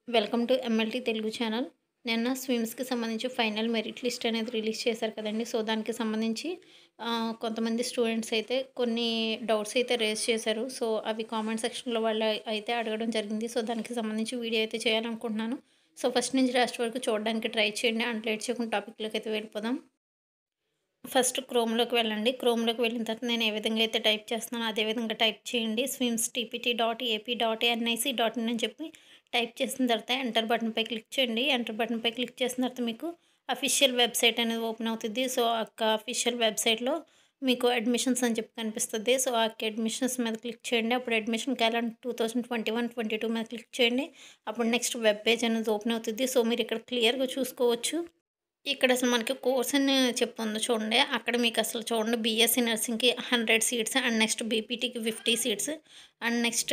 welcome to MLT Telugu channel నిన్న స్విమ్స్కి సంబంధించి ఫైనల్ మెరిట్ లిస్ట్ అనేది రిలీజ్ చేశారు కదండి సో దానికి సంబంధించి ఆ, కొంతమంది స్టూడెంట్స్ అయితే కొన్ని డౌట్స్ అయితే రేస్ చేశారు సో అవి కామెంట్ సెక్షన్లో వాళ్ళు అయితే అడగడం జరిగింది సో దానికి సంబంధించి వీడియో అయితే చేయాలనుకుంటున్నాను సో ఫస్ట్ నుంచి లాస్ట్ వరకు చూడడానికి ట్రై చేయండి అండ్ లేట్ చేయకుండా టాపిక్లోకి అయితే వెళ్ళిపోదాం ఫస్ట్ క్రోమ్లోకి వెళ్ళండి క్రోమ్లోకి వెళ్ళిన తర్వాత నేను ఏ విధంగా అయితే టైప్ చేస్తున్నానో అదే విధంగా టైప్ చేయండి SVIMS TPT dot AP dot NIC dot in అని చెప్పి టైప్ చేసిన తర్వాత ఎంటర్ బటన్పై క్లిక్ చేయండి ఎంటర్ బటన్పై క్లిక్ చేసిన తర్వాత మీకు అఫీషియల్ వెబ్సైట్ అనేది ఓపెన్ అవుతుంది సో ఆ అఫీషియల్ వెబ్సైట్లో మీకు అడ్మిషన్స్ అని చెప్పి కనిపిస్తుంది సో ఆ అడ్మిషన్స్ మీద క్లిక్ చేయండి అప్పుడు admission calendar two thousand twenty one twenty two మీద క్లిక్ చేయండి అప్పుడు నెక్స్ట్ వెబ్ పేజ్ అనేది ఓపెన్ అవుతుంది సో మీరు ఇక్కడ క్లియర్గా చూసుకోవచ్చు ఇక్కడ అసలు మనకి కోర్స్ అని చెప్తుంది చూడండి అక్కడ మీకు అసలు చూడండి బీఎస్సీ నర్సింగ్కి హండ్రెడ్ సీట్స్ అండ్ నెక్స్ట్ బీపీటీకి fifty seats and next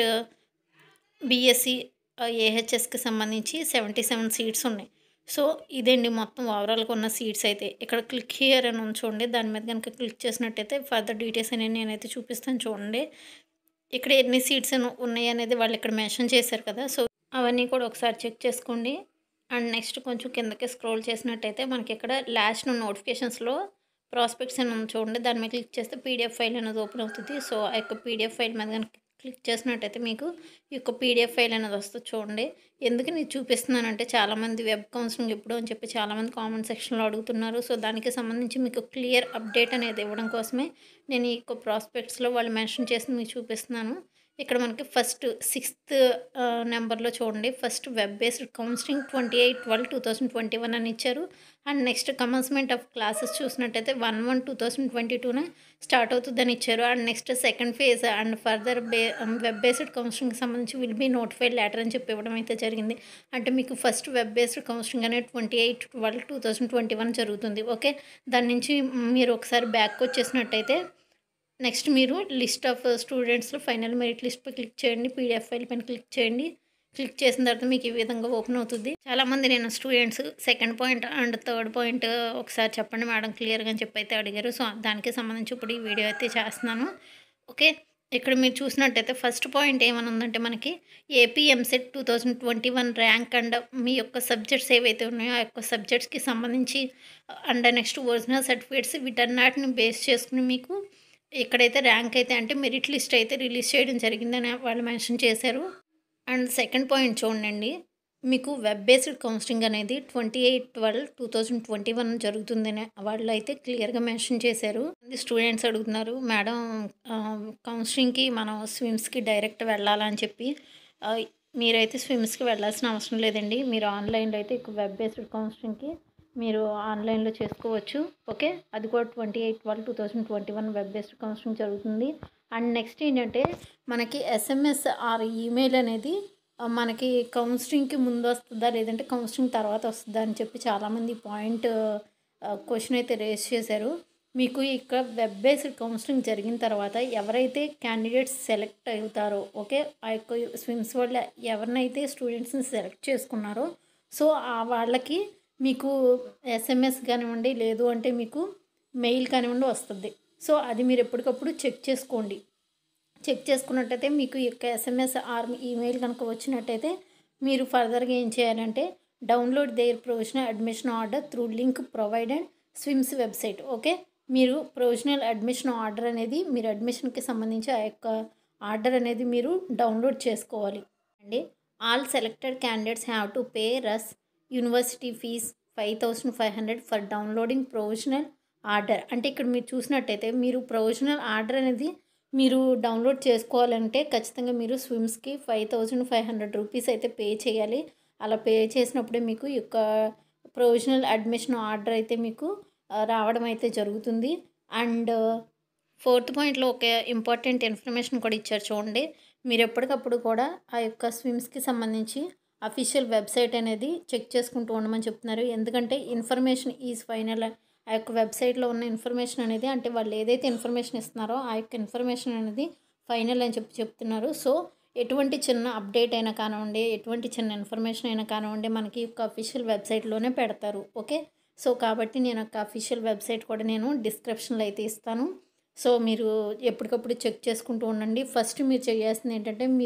BSc ఏహెచ్ఎస్కి సంబంధించి సెవెంటీ సెవెన్ సీట్స్ ఉన్నాయి సో ఇదండి మొత్తం ఓవరాల్గా ఉన్న సీట్స్ అయితే ఇక్కడ క్లిక్ హియర్ అని ఉంది చూడండి దాని మీద కనుక క్లిక్ చేసినట్టయితే ఫర్దర్ డీటెయిల్స్ అనేవి నేనైతే చూపిస్తాను చూడండి ఇక్కడ ఎన్ని సీట్స్ ఉన్నాయి అనేది వాళ్ళు ఇక్కడ మెన్షన్ చేశారు కదా సో అవన్నీ కూడా ఒకసారి చెక్ చేసుకోండి అండ్ నెక్స్ట్ కొంచెం కిందకి స్క్రోల్ చేసినట్టయితే మనకి ఇక్కడ లాస్ట్ నోటిఫికేషన్స్లో ప్రాస్పెక్ట్స్ అని ఉంది చూడండి దాని మీద క్లిక్ చేస్తే పీడిఎఫ్ ఫైల్ అనేది ఓపెన్ అవుతుంది సో ఆ యొక్క పీడిఎఫ్ ఫైల్ మీద కనుక క్లిక్ చేసినట్టయితే మీకు ఈ యొక్క పీడిఎఫ్ ఫైల్ అనేది వస్తుంది చూడండి ఎందుకు నేను చూపిస్తున్నానంటే చాలామంది వెబ్ కౌన్సిలింగ్ ఎప్పుడు అని చెప్పి చాలామంది కామెంట్ సెక్షన్లో అడుగుతున్నారు సో దానికి సంబంధించి మీకు క్లియర్ అప్డేట్ అనేది ఇవ్వడం కోసమే నేను ఈ యొక్క ప్రాస్పెక్ట్స్లో వాళ్ళు మెన్షన్ చేసి మీకు చూపిస్తున్నాను ఇక్కడ మనకి ఫస్ట్ సిక్స్త్ నెంబర్లో చూడండి first web based counselling twenty eight twelve two thousand twenty one అని ఇచ్చారు and next commencement of classes చూసినట్టయితే one one two thousand twenty టూనే స్టార్ట్ అవుతుందని ఇచ్చారు and next second phase and further by web based కౌన్సిలింగ్కి సంబంధించి will be notified letter అని చెప్పి ఇవ్వడం అయితే జరిగింది అంటే మీకు ఫస్ట్ వెబ్ బేస్డ్ కౌన్సిలింగ్ అనేది twenty eight twelve two thousand twenty one జరుగుతుంది ఓకే దాని నుంచి మీరు ఒకసారి బ్యాక్ వచ్చేసినట్టయితే నెక్స్ట్ మీరు లిస్ట్ ఆఫ్ స్టూడెంట్స్లో ఫైనల్ మెరిట్ లిస్ట్పై క్లిక్ చేయండి పీడిఎఫ్ ఫైల్ పైన క్లిక్ చేయండి క్లిక్ చేసిన తర్వాత మీకు ఈ విధంగా ఓపెన్ అవుతుంది చాలామంది నేను students second point and third point ఒకసారి చెప్పండి మేడం క్లియర్గా అని చెప్పి అయితే అడిగారు సో దానికి సంబంధించి ఇప్పుడు ఈ వీడియో అయితే చేస్తున్నాను ఓకే ఇక్కడ మీరు చూసినట్టయితే ఫస్ట్ పాయింట్ ఏమని ఉందంటే మనకి AP EAMCET two thousand twenty one rank and మీ యొక్క సబ్జెక్ట్స్ ఏవైతే ఉన్నాయో ఆ యొక్క సబ్జెక్ట్స్కి సంబంధించి అండ్ నెక్స్ట్ ఒరిజినల్ సర్టిఫికేట్స్ వీటన్నిటిని బేస్ చేసుకుని మీకు ఇక్కడైతే ర్యాంక్ అయితే అంటే మెరిట్ లిస్ట్ అయితే రిలీజ్ చేయడం జరిగిందని వాళ్ళు మెన్షన్ చేశారు అండ్ సెకండ్ పాయింట్ చూడండి మీకు వెబ్ బేస్డ్ కౌన్సిలింగ్ అనేది twenty eight twelve two thousand twenty one జరుగుతుందని వాళ్ళు అయితే క్లియర్గా మెన్షన్ చేశారు స్టూడెంట్స్ అడుగుతున్నారు మేడం కౌన్సిలింగ్కి మనం స్విమ్స్కి డైరెక్ట్ వెళ్ళాలని చెప్పి ఆ, మీరైతే స్విమ్స్కి వెళ్ళాల్సిన అవసరం లేదండి మీరు ఆన్లైన్లో అయితే ఎక్కువ వెబ్ బేస్డ్ కౌన్సిలింగ్కి మీరు ఆన్లైన్లో చేసుకోవచ్చు ఓకే అది కూడా twenty eight twelve two thousand twenty one web based counselling జరుగుతుంది అండ్ నెక్స్ట్ ఏంటంటే మనకి ఎస్ఎంఎస్ ఆర్ ఈమెయిల్ అనేది ఆ, మనకి కౌన్సిలింగ్కి ముందు వస్తుందా లేదంటే కౌన్సిలింగ్ తర్వాత వస్తుందా అని చెప్పి చాలామంది పాయింట్ క్వశ్చన్ అయితే రేస్ చేశారు మీకు ఇక్కడ వెబ్ బేస్డ్ కౌన్సిలింగ్ జరిగిన తర్వాత ఎవరైతే క్యాండిడేట్స్ సెలెక్ట్ అవుతారో ఓకే ఆ యొక్క స్విమ్స్ వల్ల ఎవరినైతే స్టూడెంట్స్ని సెలెక్ట్ చేసుకున్నారో సో ఆ వాళ్ళకి మీకు ఎస్ఎంఎస్ కానివ్వండి లేదు అంటే మీకు మెయిల్ కానివ్వండి వస్తుంది సో అది మీరు ఎప్పటికప్పుడు చెక్ చేసుకోండి చెక్ చేసుకున్నట్టయితే మీకు ఈ యొక్క ఎస్ఎంఎస్ ఆర్ ఈమెయిల్ కనుక వచ్చినట్టయితే మీరు ఫర్దర్గా ఏం చేయాలంటే download their provisional admission order through link provided SVIMS website okay మీరు ప్రొవిజనల్ అడ్మిషన్ ఆర్డర్ అనేది మీరు అడ్మిషన్కి సంబంధించి ఆ యొక్క ఆర్డర్ అనేది మీరు డౌన్లోడ్ చేసుకోవాలి అండి all selected candidates have to pay రస్ university fee five thousand five hundred for downloading provisional order అంటే ఇక్కడ మీరు చూసినట్టయితే మీరు ప్రొవిజనల్ ఆర్డర్ అనేది మీరు డౌన్లోడ్ చేసుకోవాలంటే ఖచ్చితంగా మీరు స్విమ్స్కి five thousand five hundred rupees అయితే పే చేయాలి అలా పే చేసినప్పుడే మీకు ఈ యొక్క ప్రొవిజనల్ అడ్మిషన్ ఆర్డర్ అయితే మీకు ఆ, రావడం అయితే జరుగుతుంది అండ్ ఫోర్త్ పాయింట్లో ఒక ఇంపార్టెంట్ ఇన్ఫర్మేషన్ కూడా ఇచ్చారు చూడండి మీరు ఎప్పటికప్పుడు కూడా ఆ యొక్క స్విమ్స్కి సంబంధించి అఫీషియల్ వెబ్సైట్ అనేది చెక్ చేసుకుంటూ ఉండమని చెప్తున్నారు ఎందుకంటే ఇన్ఫర్మేషన్ ఈజ్ ఫైనల్ ఆ యొక్క వెబ్సైట్లో ఉన్న ఇన్ఫర్మేషన్ అనేది అంటే వాళ్ళు ఏదైతే ఇన్ఫర్మేషన్ ఇస్తున్నారో ఆ యొక్క ఇన్ఫర్మేషన్ అనేది ఫైనల్ అని చెప్పి చెప్తున్నారు సో ఎటువంటి చిన్న అప్డేట్ అయినా కానివ్వండి ఎటువంటి చిన్న ఇన్ఫర్మేషన్ అయినా కానివ్వండి మనకి యొక్క అఫీషియల్ వెబ్సైట్లోనే పెడతారు ఓకే సో కాబట్టి నేను ఒక అఫీషియల్ వెబ్సైట్ కూడా నేను డిస్క్రిప్షన్లో అయితే ఇస్తాను సో మీరు ఎప్పటికప్పుడు చెక్ చేసుకుంటూ ఉండండి ఫస్ట్ మీరు చేయాల్సింది ఏంటంటే మీరు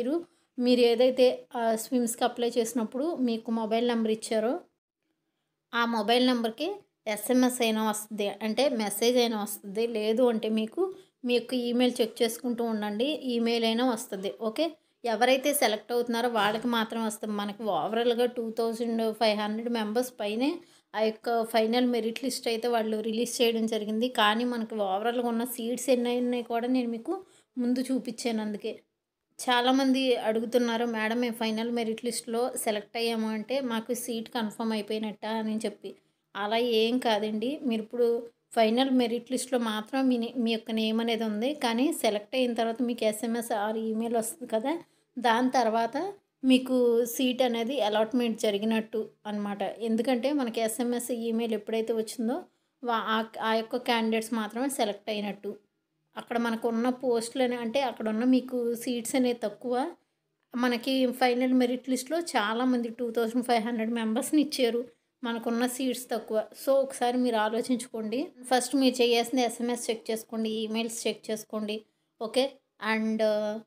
మీరు ఏదైతే స్విమ్స్కి అప్లై చేసినప్పుడు మీకు మొబైల్ నెంబర్ ఇచ్చారో ఆ మొబైల్ నెంబర్కి ఎస్ఎంఎస్ అయినా వస్తుంది అంటే మెసేజ్ అయినా వస్తుంది లేదు అంటే మీకు మీ యొక్క ఈమెయిల్ చెక్ చేసుకుంటూ ఉండండి ఈమెయిల్ అయినా వస్తుంది ఓకే ఎవరైతే సెలెక్ట్ అవుతున్నారో వాళ్ళకి మాత్రం వస్తుంది మనకి ఓవరాల్గా two thousand five hundred members పైనే ఆ యొక్క ఫైనల్ మెరిట్ లిస్ట్ అయితే వాళ్ళు రిలీజ్ చేయడం జరిగింది కానీ మనకి ఓవరాల్గా ఉన్న సీట్స్ ఎన్ని ఉన్నాయి కూడా నేను మీకు ముందు చూపించాను అందుకే చాలామంది అడుగుతున్నారు మేడం మేము ఫైనల్ మెరిట్ లిస్ట్లో సెలెక్ట్ అయ్యాము అంటే మాకు సీట్ కన్ఫర్మ్ అయిపోయినట్ట అని చెప్పి అలా ఏం కాదండి మీరు ఇప్పుడు ఫైనల్ మెరిట్ లిస్ట్లో మాత్రం మీ నే- మీ యొక్క నేమ్ అనేది ఉంది కానీ సెలెక్ట్ అయిన తర్వాత మీకు ఎస్ఎంఎస్ ఆర్ ఈమెయిల్ వస్తుంది కదా దాని తర్వాత మీకు సీట్ అనేది అలాట్మెంట్ జరిగినట్టు అనమాట ఎందుకంటే మనకి ఎస్ఎంఎస్ ఈమెయిల్ ఎప్పుడైతే వచ్చిందో వా- ఆ- ఆ యొక్క క్యాండిడేట్స్ మాత్రమే సెలెక్ట్ అయినట్టు అక్కడ మనకు ఉన్న పోస్టులు అనే అంటే అక్కడ ఉన్న మీకు సీట్స్ అనేవి తక్కువ మనకి ఫైనల్ మెరిట్ లిస్ట్లో చాలామంది టూ థౌజండ్ ఫైవ్ హండ్రెడ్ మెంబర్స్ని ఇచ్చారు మనకున్న సీట్స్ తక్కువ సో ఒకసారి మీరు ఆలోచించుకోండి ఫస్ట్ మీరు చేయాల్సింది ఎస్ఎంఎస్ చెక్ చేసుకోండి ఈమెయిల్స్ చెక్ చేసుకోండి ఓకే అండ్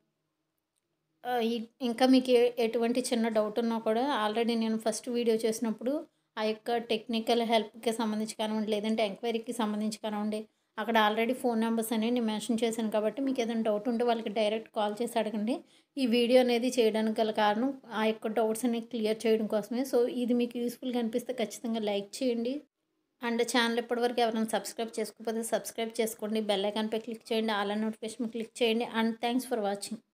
ఇంకా మీకు ఏ- ఎటువంటి చిన్న డౌట్ ఉన్నా కూడా ఆల్రెడీ నేను ఫస్ట్ వీడియో చేసినప్పుడు ఆ యొక్క టెక్నికల్ హెల్ప్కి సంబంధించి కానివ్వండి లేదంటే ఎంక్వైరీకి సంబంధించి కానివ్వండి అక్కడ ఆల్రెడీ ఫోన్ నెంబర్స్ అనేవి నేను మెన్షన్ చేశాను కాబట్టి మీకు ఏదైనా డౌట్ ఉంటే వాళ్ళకి డైరెక్ట్ కాల్ చేసి అడగండి ఈ వీడియో అనేది చేయడానికి గల కారణం ఆ యొక్క డౌట్స్ అనేవి క్లియర్ చేయడం కోసమే సో ఇది మీకు యూస్ఫుల్గా అనిపిస్తే ఖచ్చితంగా లైక్ చేయండి అండ్ ఛానల్ ఇప్పటివరకు ఎవరైనా సబ్స్క్రైబ్ చేసుకోకపోతే సబ్స్క్రైబ్ చేసుకోండి బెల్ ఐకాన్పై క్లిక్ చేయండి ఆల్ నోటిఫికేషన్ క్లిక్ చేయండి అండ్ థ్యాంక్స్ ఫర్ వాచింగ్